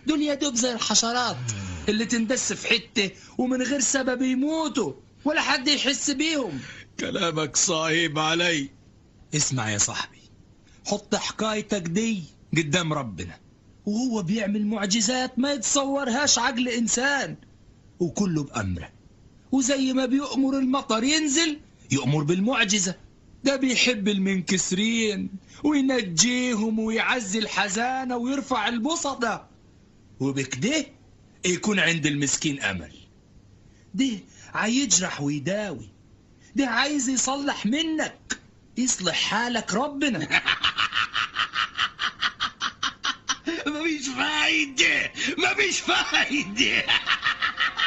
دول يا دوب زي الحشرات اللي تندس في حتة ومن غير سبب يموتوا ولا حد يحس بيهم كلامك صعيب علي اسمع يا صاحبي حط حكايتك دي قدام ربنا وهو بيعمل معجزات ما يتصورهاش عقل إنسان وكله بأمره وزي ما بيأمر المطر ينزل يأمر بالمعجزة ده بيحب المنكسرين وينجيهم ويعزي الحزانة ويرفع البسطة وبكده يكون عند المسكين أمل ده عايجرح ويداوي ده عايز يصلح منك يصلح حالك ربنا مفيش فايدة مفيش فايدة